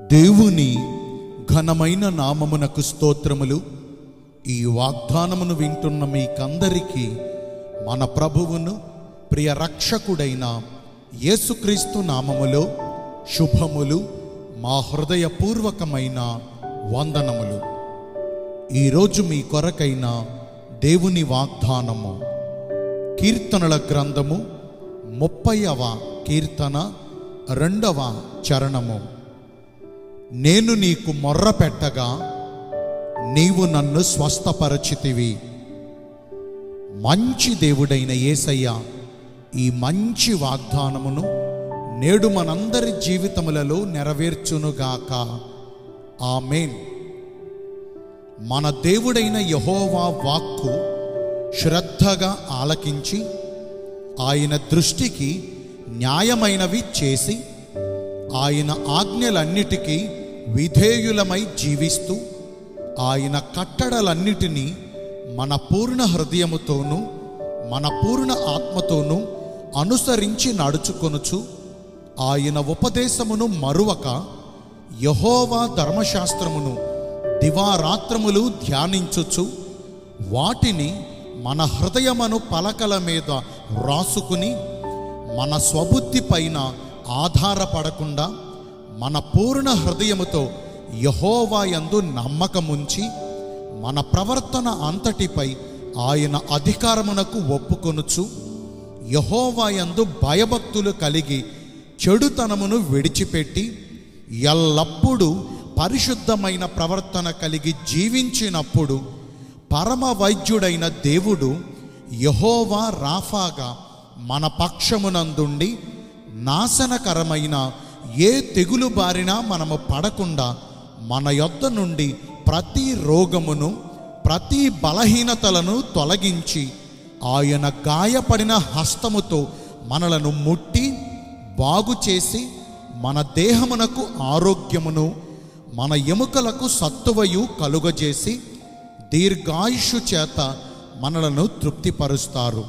దేవుని ఘనమైన నామమునకు స్తోత్రములు ఈ వాగ్దానమును వింటున్న మీకందరికీ మన ప్రభువును ప్రియ రక్షకుడైన యేసుక్రీస్తు నామములో శుభములు మా హృదయపూర్వకమైన వందనములు ఈరోజు మీ కొరకైన దేవుని వాగ్దానము కీర్తనల గ్రంథము ముప్పైవ కీర్తన రెండవ చరణము నేను నీకు మొర్ర పెట్టగా నీవు నన్ను స్వస్థపరచితివి మంచి దేవుడైన యేసయ్య ఈ మంచి వాగ్దానమును నేడు మనందరి జీవితములలో నెరవేర్చునుగాక ఆమెన్ మన దేవుడైన యహోవా వాక్కు శ్రద్ధగా ఆలకించి ఆయన దృష్టికి న్యాయమైనవి చేసి ఆయన ఆజ్ఞలన్నిటికీ విధేయులమై జీవిస్తూ ఆయన కట్టడలన్నిటినీ మన పూర్ణ హృదయముతోనూ మన పూర్ణ ఆత్మతోనూ అనుసరించి నడుచుకొనుచు ఆయన ఉపదేశమును మరువక యహోవా ధర్మశాస్త్రమును దివారాత్రములు ధ్యానించుచు వాటిని మన హృదయమను పలకల మీద రాసుకుని మన స్వబుద్ధి పైన ఆధారపడకుండా మన పూర్ణ హృదయముతో యహోవా యందు నమ్మకముంచి మన ప్రవర్తన అంతటిపై ఆయన అధికారమునకు ఒప్పుకొనుచు యహోవా యందు భయభక్తులు కలిగి చెడుతనమును విడిచిపెట్టి ఎల్లప్పుడూ పరిశుద్ధమైన ప్రవర్తన కలిగి జీవించినప్పుడు పరమ వైద్యుడైన దేవుడు యహోవా రాఫాగా మన పక్షమునందుండి నాశనకరమైన ఏ తెగులు బారినా మనము పడకుండా మన యొద్ద నుండి ప్రతి రోగమును ప్రతి బలహీనతలను తొలగించి ఆయన గాయపడిన హస్తముతో మనలను ముట్టి బాగు చేసి మన దేహమునకు ఆరోగ్యమును మన ఎముకలకు సత్తువయు కలుగజేసి దీర్ఘాయుషు చేత మనలను తృప్తిపరుస్తారు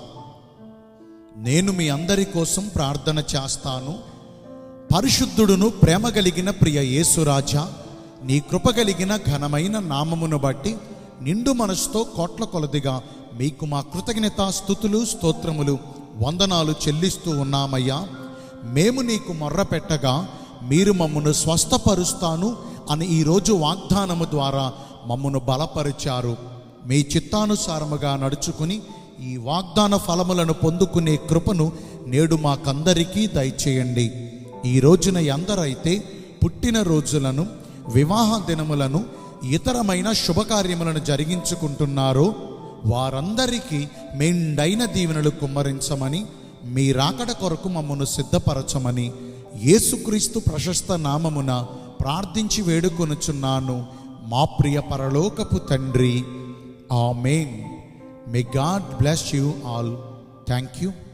నేను మీ అందరి కోసం ప్రార్థన చేస్తాను పరిశుద్ధుడును ప్రేమ కలిగిన ప్రియ యేసురాజా నీ కృప కలిగిన ఘనమైన నామమును బట్టి నిండు మనసుతో కోట్ల కొలదిగా మీకు మా కృతజ్ఞత స్థుతులు స్తోత్రములు వందనాలు చెల్లిస్తూ ఉన్నామయ్యా మేము నీకు మొర్ర పెట్టగా మీరు మమ్మను స్వస్థపరుస్తాను అని ఈరోజు వాగ్దానము ద్వారా మమ్మను బలపరిచారు మీ చిత్తానుసారముగా నడుచుకుని ఈ వాగ్దాన ఫలములను పొందుకునే కృపను నేడు మాకందరికీ దయచేయండి ఈ రోజున ఎందరైతే పుట్టిన రోజులను వివాహ దినములను ఇతరమైన శుభకార్యములను జరిగించుకుంటున్నారో వారందరికీ మెండైన దీవెనలు కుమ్మరించమని మీ రాకడ కొరకు మమ్మను సిద్ధపరచమని యేసుక్రీస్తు ప్రశస్త నామమున ప్రార్థించి వేడుకొనుచున్నాను మా ప్రియ పరలోకపు తండ్రి amen may God bless you all thank you